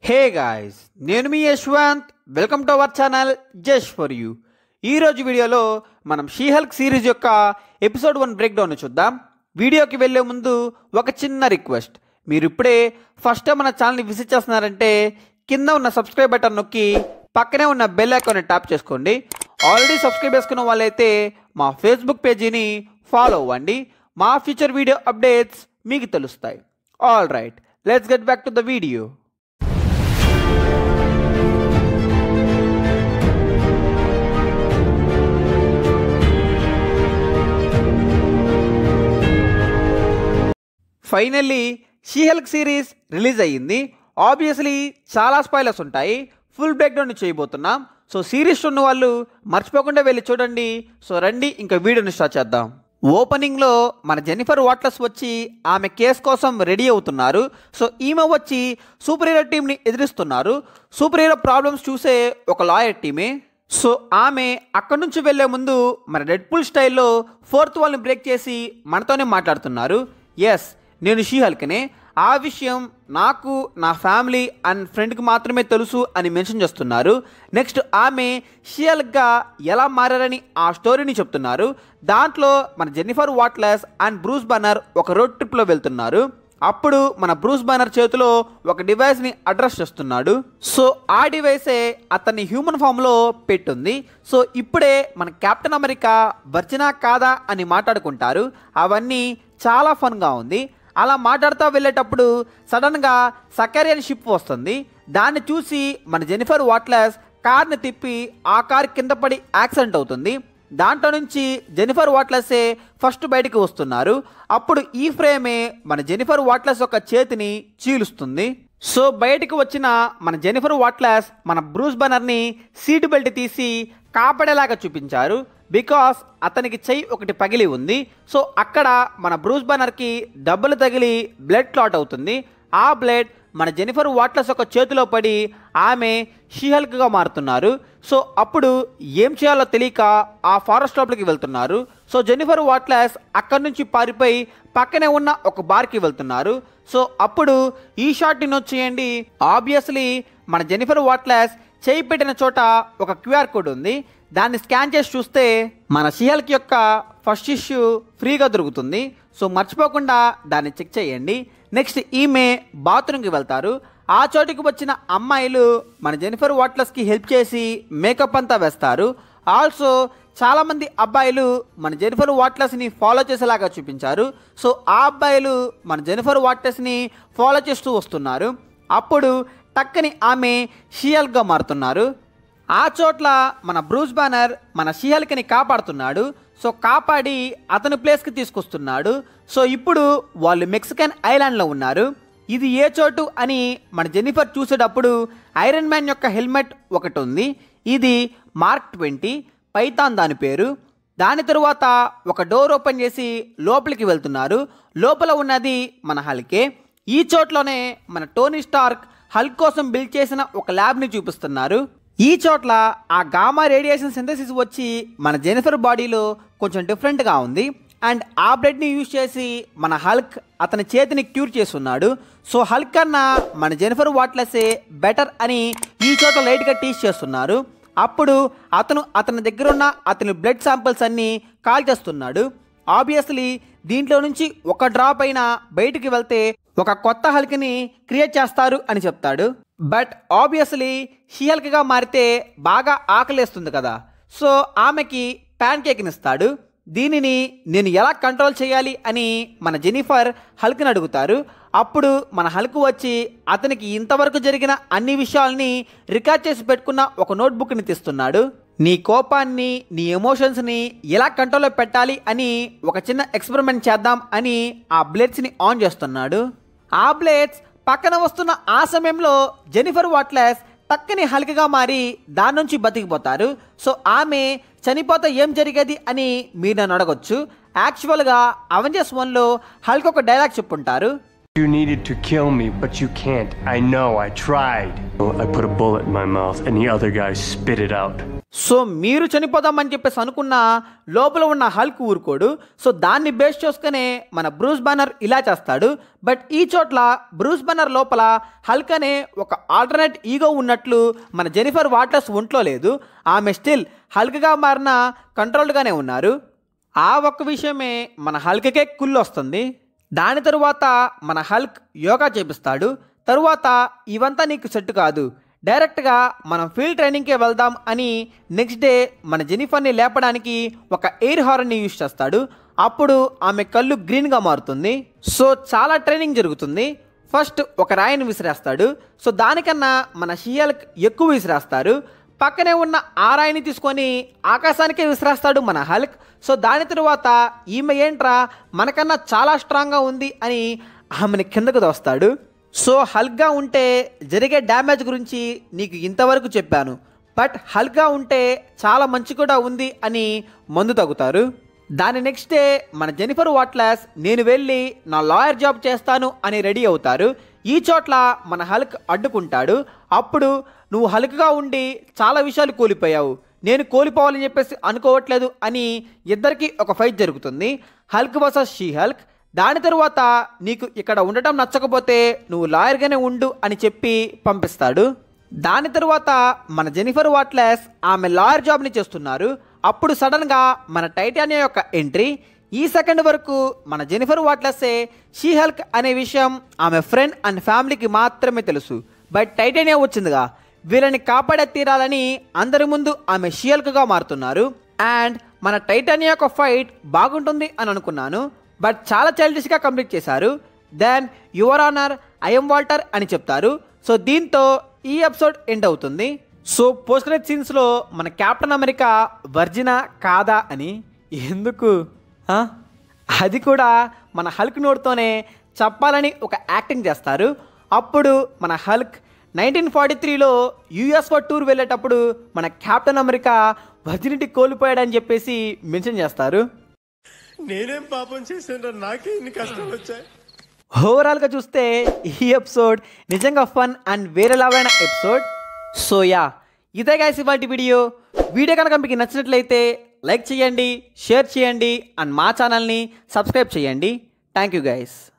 హే guys నేను మీ Yashwant welcome to our channel just for you ఈరోజు వీడియోలో మనం షీహల్క్ సిరీస్ యొక్క ఎపిసోడ్ వన్ బ్రేక్ డౌన్ చూద్దాం వీడియోకి వెళ్ళే ముందు ఒక చిన్న రిక్వెస్ట్ మీరు ఇప్పుడే ఫస్ట్ టైం మన ఛానల్ని విజిట్ చేస్తున్నారంటే కింద ఉన్న సబ్స్క్రైబ్ బటన్ నొక్కి పక్కనే ఉన్న బెల్ ఐకాన్ని ట్యాప్ చేసుకోండి ఆల్రెడీ సబ్స్క్రైబ్ చేసుకున్న వాళ్ళైతే మా ఫేస్బుక్ పేజీని ఫాలో అవ్వండి మా ఫ్యూచర్ వీడియో అప్డేట్స్ మీకు తెలుస్తాయి all right let's get back to the video finally She Hulk series release అయ్యింది ఆబ్వియస్లీ చాలా స్పాయిలర్స్ ఉంటాయి ఫుల్ బ్రేక్డౌన్ చేయబోతున్నాం సో సిరీస్ ఉన్న వాళ్ళు మర్చిపోకుండా వెళ్ళి చూడండి సో రండి ఇంకా వీడియోని స్టార్ట్ చేద్దాం ఓపెనింగ్లో మన జెనిఫర్ వాట్లస్ వచ్చి ఆమె కేస్ కోసం రెడీ అవుతున్నారు సో ఈమె వచ్చి సూపర్ హీరో టీంని ఎదిరిస్తున్నారు సూపర్ హీరో ప్రాబ్లమ్స్ చూసే ఒక లాయర్ టీమే సో ఆమె అక్కడి నుంచి వెళ్లే ముందు మన రెడ్ పుల్ స్టైల్లో ఫోర్త్ వాళ్ళని బ్రేక్ చేసి మనతోనే మాట్లాడుతున్నారు ఎస్ నేను షీహల్కనే ఆ విషయం నాకు నా ఫ్యామిలీ అండ్ ఫ్రెండ్కి మాత్రమే తెలుసు అని మెన్షన్ చేస్తున్నారు నెక్స్ట్ ఆమె షీహల్క్గా ఎలా మారారని ఆ స్టోరీని చెప్తున్నారు దాంట్లో మన Jennifer Walters and Bruce Banner ఒక రోడ్ ట్రిప్లో వెళ్తున్నారు అప్పుడు మన బ్రూస్ బ్యానర్ చేతిలో ఒక డివైస్ని అడ్రస్ చేస్తున్నాడు సో ఆ డివైసే అతన్ని హ్యూమన్ ఫామ్లో పెట్టుంది సో ఇప్పుడే మన కెప్టెన్ అమెరికా వర్జినా కాదా అని మాట్లాడుకుంటారు అవన్నీ చాలా ఫన్గా ఉంది అలా మాట్లాడుతూ వెళ్ళేటప్పుడు సడన్గా సకరియన్ షిప్ వస్తుంది దాన్ని చూసి మన జెనిఫర్ వాట్లెస్ కార్ని తిప్పి ఆ కార్ కింద పడి యాక్సిడెంట్ అవుతుంది దాంట్లో నుంచి జెనిఫర్ వాట్లెసే ఫస్ట్ బయటికి వస్తున్నారు అప్పుడు ఈ ఫ్రేమే మన జెనిఫర్ వాట్లెస్ యొక్క చేతిని చీలుస్తుంది సో బయటికి వచ్చిన మన జెనిఫర్ వాట్లెస్ మన బ్రూస్ బనర్ని సీట్ బెల్ట్ తీసి కాపాడేలాగా చూపించారు బికాస్ అతనికి చెయ్యి ఒకటి పగిలి ఉంది సో అక్కడ మన బ్రూస్ బనర్కి డబ్బులు తగిలి బ్లడ్ క్లాట్ అవుతుంది ఆ బ్లడ్ మన జెనిఫర్ వాట్లస్ యొక్క చేతిలో పడి ఆమె షీహల్క్గా మారుతున్నారు సో అప్పుడు ఏం చేయాలో తెలియక ఆ ఫారెస్ట్ లోపలికి వెళ్తున్నారు సో జెనిఫర్ వాట్లస్ అక్కడి నుంచి పారిపోయి పక్కనే ఉన్న ఒక బార్కి వెళ్తున్నారు సో అప్పుడు ఈ షాట్ని నోట్ చేయండి ఆబ్వియస్లీ మన జెనిఫర్ వాట్లస్ చేయి పెట్టిన చోట ఒక క్యూఆర్ కోడ్ ఉంది దాన్ని స్కాన్ చేసి చూస్తే మన షిహల్క్ యొక్క ఫస్ట్ ఇష్యూ ఫ్రీగా దొరుకుతుంది సో మర్చిపోకుండా దాన్ని చెక్ చేయండి నెక్స్ట్ ఈమె బాత్రూమ్కి వెళ్తారు ఆ చోటికి వచ్చిన అమ్మాయిలు మన జెనిఫర్ వాట్లస్కి హెల్ప్ చేసి మేకప్ అంతా వేస్తారు ఆల్సో చాలామంది అబ్బాయిలు మన జెనిఫర్ వాట్లస్ని ఫాలో చేసేలాగా చూపించారు సో ఆ అబ్బాయిలు మన జెనిఫర్ వాట్లస్ని ఫాలో చేస్తూ వస్తున్నారు అప్పుడు టక్కని ఆమె షియల్గా మారుతున్నారు ఆ చోట్ల మన బ్రూస్ బ్యానర్ మన షియల్కని కాపాడుతున్నాడు సో కాపాడి అతని ప్లేస్కి తీసుకొస్తున్నాడు సో ఇప్పుడు వాళ్ళు మెక్సికన్ ఐలాండ్లో ఉన్నారు ఇది ఏ చోటు అని మన జెనిఫర్ చూసేటప్పుడు ఐరన్ మ్యాన్ యొక్క హెల్మెట్ ఒకటి ఉంది ఇది మార్క్ ట్వంటీ పైతాన్ దాని పేరు దాని తరువాత ఒక డోర్ ఓపెన్ చేసి లోపలికి వెళ్తున్నారు లోపల ఉన్నది మన హల్కే ఈ చోట్లోనే మన టోనీ స్టార్క్ హల్క్ కోసం బిల్డ్ చేసిన ఒక ల్యాబ్ని చూపిస్తున్నారు ఈ చోట్ల ఆ గామా రేడియేషన్ సింథసిస్ వచ్చి మన జెనిఫర్ బాడీలో కొంచెం డిఫరెంట్గా ఉంది అండ్ ఆ బ్రెడ్ని యూజ్ చేసి మన హల్క్ అతని చేతిని క్యూర్ చేస్తున్నాడు సో హల్క్ కన్నా మన జెనిఫర్ వాట్లెసే బెటర్ అని ఈ చోట లైట్గా టీచ్ చేస్తున్నారు అప్పుడు అతను అతని దగ్గరున్న అతని బ్లడ్ శాంపిల్స్ అన్నీ కాల్ చేస్తున్నాడు ఆబ్వియస్లీ దీంట్లో నుంచి ఒక డ్రాప్ అయినా బయటికి వెళ్తే ఒక కొత్త హల్క్ని క్రియేట్ చేస్తారు అని చెప్తాడు బట్ ఆబ్వియస్లీ షీహల్క్గా మారితే బాగా ఆకలేస్తుంది కదా సో ఆమెకి ప్యాన్ కేక్ని ఇస్తాడు దీనిని నేను ఎలా కంట్రోల్ చేయాలి అని మన జెనిఫర్ హల్క్ని అడుగుతారు అప్పుడు మన హల్క్ వచ్చి అతనికి ఇంతవరకు జరిగిన అన్ని విషయాల్ని రికార్డ్ చేసి పెట్టుకున్న ఒక నోట్బుక్ని తీస్తున్నాడు నీ కోపాన్ని నీ ఎమోషన్స్ని ఎలా కంట్రోల్లో పెట్టాలి అని ఒక చిన్న ఎక్స్పెరిమెంట్ చేద్దాం అని ఆ బ్లేడ్స్ని ఆన్ చేస్తున్నాడు ఆ బ్లేడ్స్ పక్కన వస్తున్న ఆ సమయంలో జెనిఫర్ వాట్లెస్ టక్కని హల్కగా మారి దాని నుంచి బతికిపోతారు సో ఆమె చనిపోతే ఏం జరిగేది అని మీరు నన్ను అడగొచ్చు యాక్చువల్గా అవెంజర్స్ వన్లో హల్క్ ఒక డైలాగ్ చెప్పుంటారు You needed to kill me, but you can't. I know, I tried. I put a bullet in my mouth, and the other guy spit it out. So మీరు చనిపోదామని చెప్పేసి అనుకున్న లోపల ఉన్న హల్క్ ఊరుకోడు సో దాన్ని బేస్ చేసుకునే మన బ్రూస్ బన్నర్ ఇలా చేస్తాడు బట్ ఈ చోట్ల బ్రూస్ బన్నర్ లోపల హల్క్ అనే ఒక ఆల్టర్నేట్ ఈగో ఉన్నట్లు మన జెనిఫర్ వాటర్స్ ఒంట్లో లేదు ఆమె స్టిల్ హల్క్గా మారిన కంట్రోల్డ్గానే ఉన్నారు ఆ ఒక్క విషయమే మన హల్క్కే కుళ్ళు వస్తుంది దాని తరువాత మన హల్క్ యోగా చేపిస్తాడు తరువాత ఇవంతా నీకు సెట్ కాదు డైరెక్ట్గా మనం ఫీల్డ్ ట్రైనింగ్కే వెళ్దాం అని నెక్స్ట్ డే మన జెనిఫర్ని లేపడానికి ఒక ఎయిర్ హార్న్ని యూజ్ చేస్తాడు అప్పుడు ఆమె కళ్ళు గ్రీన్గా మారుతుంది సో చాలా ట్రైనింగ్ జరుగుతుంది ఫస్ట్ ఒక రాయిని విసిరేస్తాడు సో దానికన్నా మన షియల్క్ ఎక్కువ విసిరేస్తారు పక్కనే ఉన్న ఆ రాయిని తీసుకొని ఆకాశానికే విసిరేస్తాడు మన హల్క్ సో దాని తరువాత ఈమె ఏంట్రా మనకన్నా చాలా స్ట్రాంగ్గా ఉంది అని ఆమెను కిందకు దోస్తాడు సో హల్క్గా ఉంటే జరిగే డ్యామేజ్ గురించి నీకు ఇంతవరకు చెప్పాను బట్ హల్క్గా ఉంటే చాలా మంచి కూడా ఉంది అని మందు తగ్గుతారు దాని నెక్స్ట్ డే మన జెనిఫర్ వాట్లాస్ నేను వెళ్ళి నా లాయర్ జాబ్ చేస్తాను అని రెడీ అవుతారు ఈ చోట్ల మన హల్క్ అడ్డుకుంటాడు అప్పుడు నువ్వు హల్క్గా ఉండి చాలా విషయాలు కోల్పోయావు నేను కోల్పోవాలని చెప్పేసి అనుకోవట్లేదు అని ఇద్దరికి ఒక ఫైట్ జరుగుతుంది హల్క్ వర్సెస్ షీ హల్క్ దాని తరువాత నీకు ఇక్కడ ఉండటం నచ్చకపోతే నువ్వు లాయర్గానే ఉండు అని చెప్పి పంపిస్తాడు దాని తరువాత మన జెనిఫర్ వాట్లెస్ ఆమె లాయర్ జాబ్ని చేస్తున్నారు అప్పుడు సడన్గా మన టైటానియా యొక్క ఎంట్రీ ఈ సెకండ్ వరకు మన జెనిఫర్ వాట్లెస్సే షీ హల్క్ అనే విషయం ఆమె ఫ్రెండ్ అండ్ ఫ్యామిలీకి మాత్రమే తెలుసు బట్ టైటానియా వచ్చిందిగా వీళ్ళని కాపాడే తీరాలని అందరి ముందు ఆమె షియల్క్గా మారుతున్నారు అండ్ మన టైటానియా యొక్క ఫైట్ బాగుంటుంది అని అనుకున్నాను బట్ చాలా చైల్డిష్గా కంప్లీట్ చేశారు then your honour I'm Walter అని చెప్తారు సో దీంతో ఈ ఎపిసోడ్ ఎండ్ అవుతుంది సో పోస్ట్ క్రెడిట్ సీన్స్లో మన కెప్టెన్ అమెరికా వర్జినా కాదా అని ఎందుకు ఆ? అది కూడా మన హల్క్ నోట్తోనే చెప్పాలని ఒక యాక్టింగ్ చేస్తారు అప్పుడు మన హల్క్ నైన్టీన్ ఫార్టీ త్రీలో యూఎస్ఓ టూర్ వెళ్ళేటప్పుడు మన కెప్టెన్ అమెరికా వర్జినిటీ కోల్పోయాడని చెప్పేసి మెన్షన్ చేస్తారు నేనేం పాపం చేశాను నాకే ఇన్ని కష్టాలు వచ్చాయి ఓవరాల్గా చూస్తే ఈ ఎపిసోడ్ నిజంగా ఫన్ అండ్ వేరే లెవెల్ ఎపిసోడ్ సో యా ఇదే గాయస్ ఇవాటి వీడియో వీడియో కనుక మీకు నచ్చినట్లయితే లైక్ చేయండి షేర్ చేయండి అండ్ మా ఛానల్ని సబ్స్క్రైబ్ చేయండి థ్యాంక్ యూ గైస్